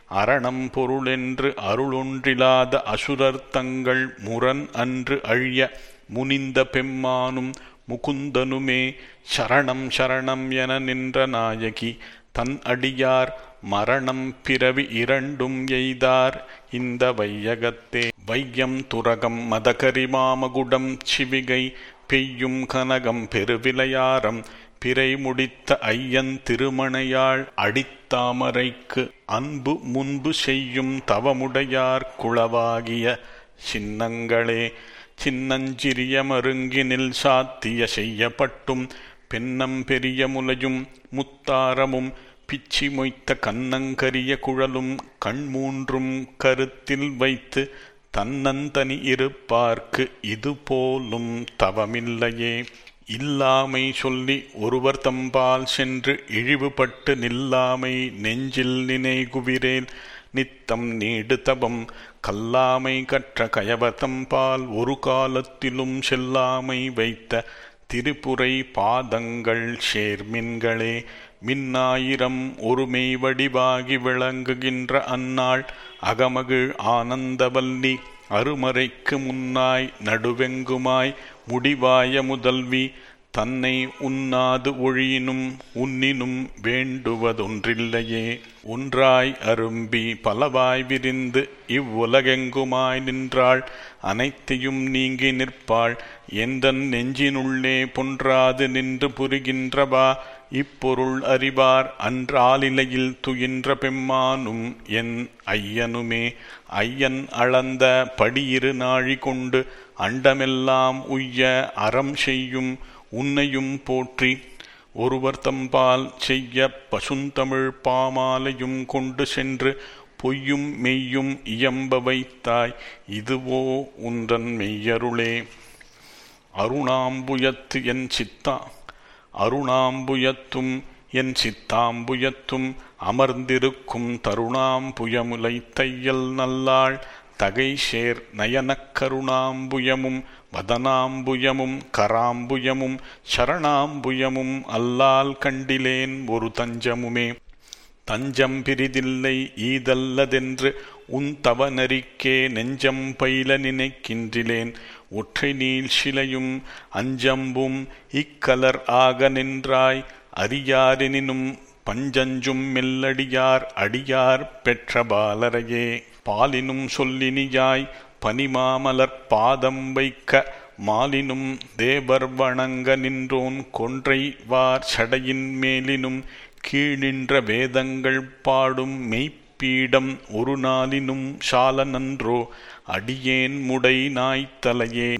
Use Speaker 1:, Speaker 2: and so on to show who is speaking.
Speaker 1: அரணம் பொருளென்று அருளொன்றிலாத அசுரர் தங்கள் முரண் அன்று அழிய முனிந்த பெம்மானும் முகுந்தனுமே சரணம் சரணம் என நின்ற நாயகி தன் அடியார் மரணம் பிறவி இரண்டும் எய்தார் இந்த வையகத்தே வையம் துரகம் மதகரிமாமகுடம் சிவிகை பெய்யும் கனகம் பெருவிலையாரம் பிறை முடித்த ஐயன் திருமணையாள் அடித்தாமரைக்கு அன்பு முன்பு செய்யும் தவமுடையார் குளவாகிய சின்னங்களே சின்னஞ்சிறிய மருங்கினில் சாத்திய செய்யப்பட்டும் பெண்ணம் பெரிய முலையும் முத்தாரமும் பிச்சி மொய்த்த கண்ணங்கரிய குழலும் கண்மூன்றும் கருத்தில் வைத்து தன்னந்தனி இருப்பார்க்கு இது போலும் தவமில்லையே இல்லாமை சொல்லி ஒருவர் தம்பால் சென்று இழிவுபட்டு நில்லாமை நெஞ்சில் நினைகுவிரேல் நித்தம் நீடு தபம் கல்லாமை கற்ற கயவதம்பால் ஒரு காலத்திலும் செல்லாமை வைத்த திரிபுரை பாதங்கள் சேர்மின்களே மின்னாயிரம் ஒருமை வடிவாகி விளங்குகின்ற அந்நாள் அகமகிழ் ஆனந்தவல்லி அருமறைக்கு முன்னாய் நடுவெங்குமாய் முடிவாய முதல்வி தன்னை உண்ணாது ஒழியினும் உன்னினும் வேண்டுவதொன்றில்லையே ஒன்றாய் அரும்பி பலவாய் விரிந்து இவ்வுலகெங்குமாய் நின்றாள் அனைத்தையும் நீங்கி நிற்பாள் எந்தன் நெஞ்சினுள்ளே பொன்றாது நின்று புரிகின்றவா இப்பொருள் அறிவார் அன்றாலிலையில் துயின்ற பெம்மானும் என் ஐயனுமே ஐயன் அளந்த படியிரு நாழி கொண்டு அண்டமெல்லாம் உய்ய அறம் செய்யும் உன்னையும் போற்றி ஒருவர் தம்பால் செய்ய பசுந்தமிழ் பாமாலையும் கொண்டு சென்று பொய்யும் மெய்யும் இயம்ப வைத்தாய் இதுவோ உந்தன் மெய்யருளே அருணாம்புயத்து என் சித்தா அருணாம்புயத்தும் என் சித்தாம்புயத்தும் அமர்ந்திருக்கும் தருணாம்புயமுலை தையல் நல்லாள் தகை சேர் நயனக் கருணாம்புயமும் வதனாம்புயமும் கராம்புயமும் சரணாம்புயமும் அல்லால் கண்டிலேன் ஒரு தஞ்சமுமே தஞ்சம் பிரிதில்லை ஈதல்லதென்று உன் தவநரிக்கே நெஞ்சம் பயில நினைக்கின்றிலேன் ஒற்றை நீள் சிலையும் அஞ்சம்பும் இக்கலர் ஆக நின்றாய் அறியாரெனினும் பஞ்சஞ்சும் மெல்லடியார் அடியார் பெற்ற பாலரையே பாலினும் சொல்லினியாய் பனிமாமலர் பாதம் வைக்க மாலினும் தேவர் வணங்க நின்றோன் கொன்றை வார் சடையின் மேலினும் கீழின்ற வேதங்கள் பாடும் மெய்ப்பீடம் ஒரு நாளினும் சால நன்றோ அடியேன் முடை நாய்த்தலையே